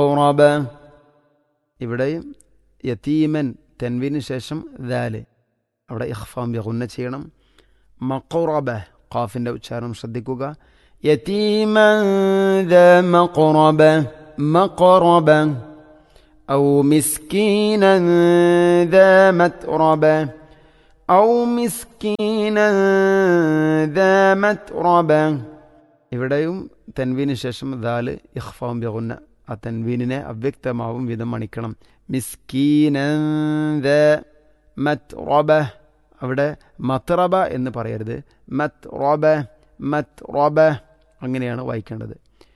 ഖുറബ ഇവിടെയും യതീമൻ തെൻവിന് ശേഷം ദാല് അവിടെ ഇഖ്ഫാം ബിഗുന്ന ചെയ്യണം മഖറബ ഖാഫിൻ്റെ ഉച്ചാരണം ശ്രദ്ധിക്കുക യതീമൻ ദാ മഖറബ മഖറബ أو مسكينا ذا متربة أو مسكينا ذا متربة ഇവിടെയും തെൻവീന് ശേഷം ദാല് ഇഖ്ഫാം ബിഗുന്ന ആ തെൻവീനിനെ അവ്യക്തമാവും വിധം മണിക്കണം മിസ്കീന മത് റോബ അവിടെ മത്രബ എന്ന് പറയരുത് മത് റോബ മത് റോബ അങ്ങനെയാണ് വായിക്കേണ്ടത്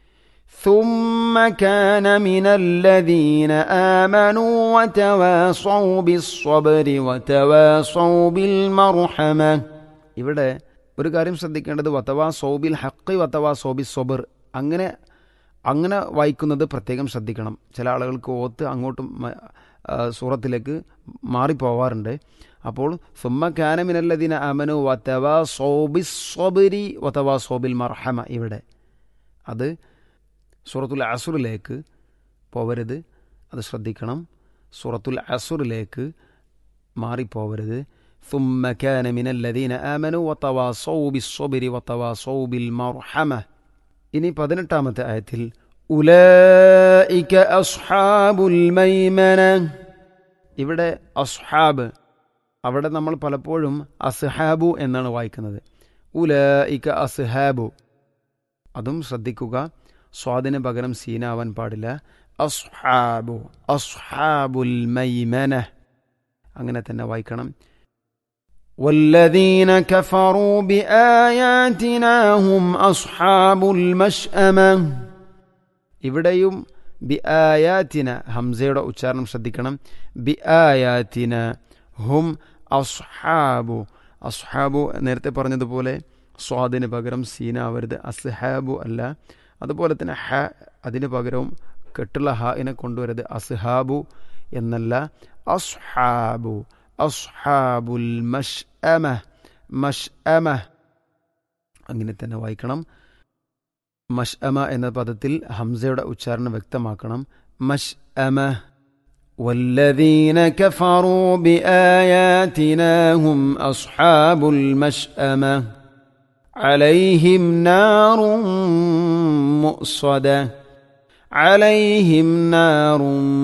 ثم كان من الذين آمنوا وتواصوا بالصبر وتواصوا بالمرحمة ഇവിടെ ഒരു കാര്യം ശ്രദ്ധിക്കേണ്ടത് വത്തവാ സോബിൽ ഹക്കി വത്തവാ സോബി സൊബർ അങ്ങനെ അങ്ങനെ വായിക്കുന്നത് പ്രത്യേകം ശ്രദ്ധിക്കണം ചില ആളുകൾക്ക് ഓത്ത് അങ്ങോട്ടും സൂറത്തിലേക്ക് മാറിപ്പോവാറുണ്ട് അപ്പോൾ സുമ്മ കാനമിനല്ലതിന അമനു വത്തവാ സോബി സൊബരി വത്തവാ സോബിൽ മർഹമ ഇവിടെ അത് സൂറത്തുൽ അസുറിലേക്ക് പോവരുത് അത് ശ്രദ്ധിക്കണം സൂറത്തുൽ അസുറിലേക്ക് മാറിപ്പോവരുത് ثم كان من الذين آمنوا وتواصوا بالصبر وتواصوا بالمرحمة ഇനി പതിനെട്ടാമത്തെ ആയത്തിൽ ഉലൈക അസ്ഹാബുൽ മൈമന ഇവിടെ അസ്ഹാബ് അവിടെ നമ്മൾ പലപ്പോഴും അസ്ഹാബു എന്നാണ് വായിക്കുന്നത് ഉലൈക അസ്ഹാബു അതും ശ്രദ്ധിക്കുക സ്വാദിന് പകരം സീനാവാൻ പാടില്ല അസ്ഹാബു അസ്ഹാബുൽ മൈമന അങ്ങനെ തന്നെ വായിക്കണം والذين كفروا بآياتنا هم أصحاب المشأمة ഇവിടെയും ബി ആയാത്തിന ഹംസയുടെ ഉച്ചാരണം ശ്രദ്ധിക്കണം ബി ആയാത്തിന ഹും അസ്ഹാബു അസ്ഹാബു നേരത്തെ പറഞ്ഞതുപോലെ സ്വാദിന് പകരം സീനാവരുത് അസ്ഹാബു അല്ല അതുപോലെ തന്നെ ഹ അതിന് പകരവും കെട്ടുള്ള ഹാഇനെ കൊണ്ടുവരരുത് അസ്ഹാബു എന്നല്ല അസ്ഹാബു അസ്ഹാബുൽ മഷ് അമ മഷ് അമ അങ്ങനെ തന്നെ വായിക്കണം മഷ് അമ എന്ന പദത്തിൽ ഹംസയുടെ ഉച്ചാരണം വ്യക്തമാക്കണം മഷ് അമ والذين كفروا بآياتنا هم أصحاب المشأمة عليهم نار مؤصدة عليهم نار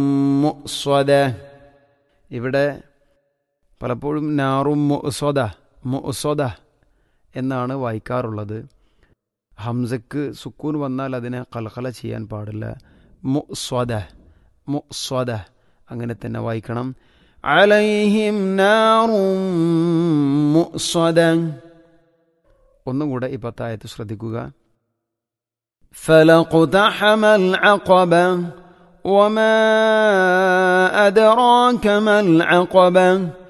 مؤصدة ഇവിടെ പലപ്പോഴും നാറും മുസോദ മുസോദ എന്നാണ് വായിക്കാറുള്ളത് ഹംസക്ക് സുക്കൂൻ വന്നാൽ അതിനെ കലകല ചെയ്യാൻ പാടില്ല മുസ്വദ മുസ്വദ അങ്ങനെ തന്നെ വായിക്കണം അലൈഹിം നാറും മുസ്വദ ഒന്നും കൂടെ ഈ പത്തായത്ത് ശ്രദ്ധിക്കുക فلقتحم العقبة وما أدراك ما العقبة